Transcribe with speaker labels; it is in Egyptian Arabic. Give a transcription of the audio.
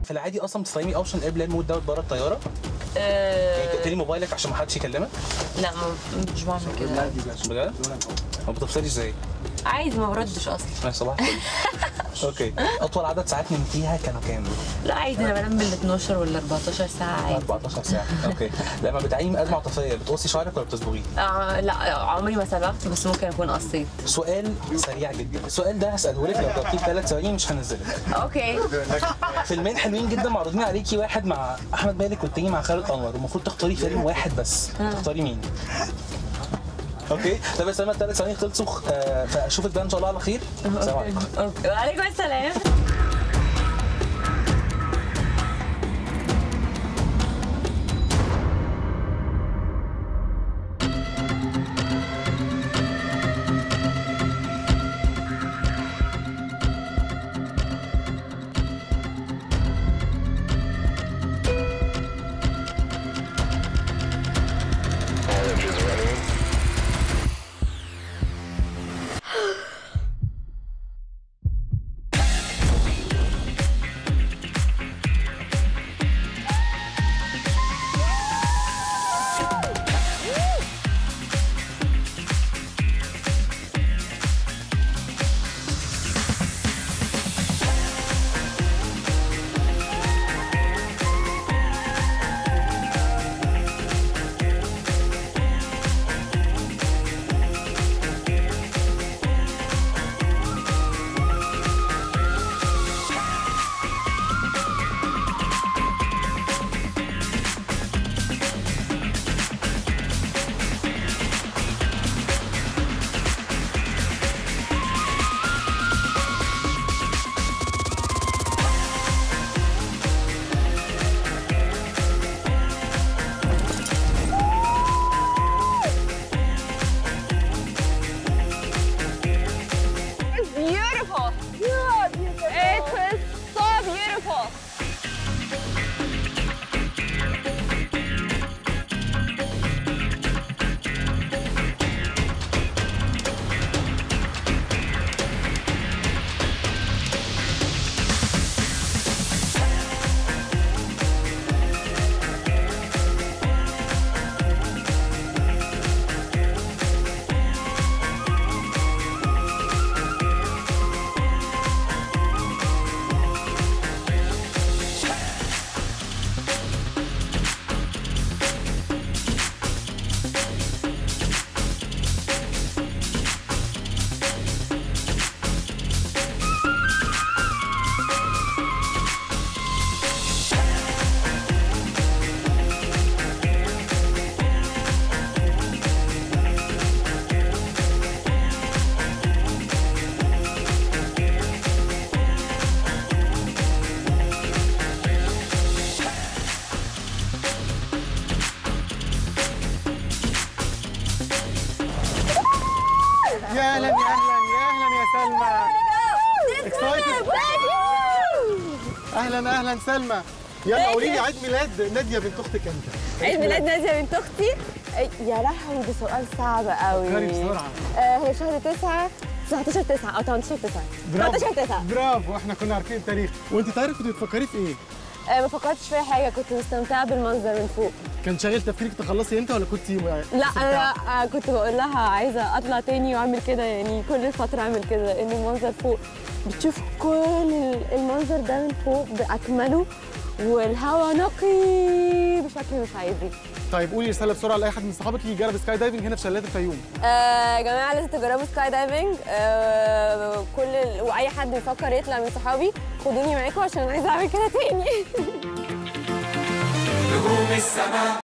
Speaker 1: في العادي اصلا بتستخدمي اوبشن ايربلان مود دوت بره الطياره يعني
Speaker 2: أه
Speaker 1: تقفلي موبايلك عشان ما حدش يكلمك
Speaker 2: لا ما مش بعمل كده
Speaker 1: بجد؟ ما بتفصلي ازاي؟
Speaker 2: عايز ما بردش اصلا
Speaker 1: يا صباح الفل اوكي اطول عدد ساعات نمتيها كان كام؟
Speaker 2: لا عادي انا بنام بال 12 ولا 14 ساعه عادي
Speaker 1: 14 ساعه اوكي لما بتعيني من ازمه عاطفيه بتقصي شعرك ولا بتصبغيه؟
Speaker 2: آه لا عمري ما سبقت بس ممكن اكون قصيت
Speaker 1: سؤال سريع جدا السؤال ده هساله لك لو جاوبتيه في ثلاث ثواني مش هنزلك
Speaker 2: اوكي
Speaker 1: فيلمين حلوين جدا معروضين عليكي واحد مع احمد مالك والتاني مع خالد انور والمفروض تختاري فيلم واحد بس تختاري مين؟ اوكي طب يا سلمى الثلاث ثواني خلصوا آه، فاشوفك بقى ان شاء الله على خير سلام عليكم
Speaker 2: اوكي وعليكم السلام
Speaker 3: It's beautiful. Yeah, beautiful. It is so beautiful.
Speaker 4: يا اهلا يا اهلا يا اهلا يا سلمى Excited. اهلا اهلا سلمى يلا قولي لي عيد ميلاد ناديه بنت اختك امتى؟
Speaker 3: عيد ميلاد نادية بنت أختي يا لهوي ده سؤال صعب قوي
Speaker 4: فكري بسرعه
Speaker 3: آه هي شهر 9 19 9 أو 18 9 19 9
Speaker 4: برافو احنا كنا عارفين التاريخ وانت تعرف كنت بتفكري في ايه؟
Speaker 3: آه ما فكرتش في حاجة كنت مستمتعة بالمنظر من فوق
Speaker 4: كان شاغل تفكيرك تخلصي امتى ولا كنت
Speaker 3: لا انا آه، كنت بقول لها عايزه اطلع تاني واعمل كده يعني كل فتره اعمل كده ان المنظر فوق بتشوف كل المنظر ده من فوق باكمله والهواء نقي بشكل مش عادي
Speaker 4: طيب قولي رساله بسرعه لاي حد من صحابك يجي يجرب سكاي دايفنج هنا في شلالات الفيوم
Speaker 3: آه يا جماعه لازم تجربوا سكاي دايفنج آه كل ال... واي حد بيفكر يطلع من صحابي خدوني معاكم عشان عايزه اعمل كده تاني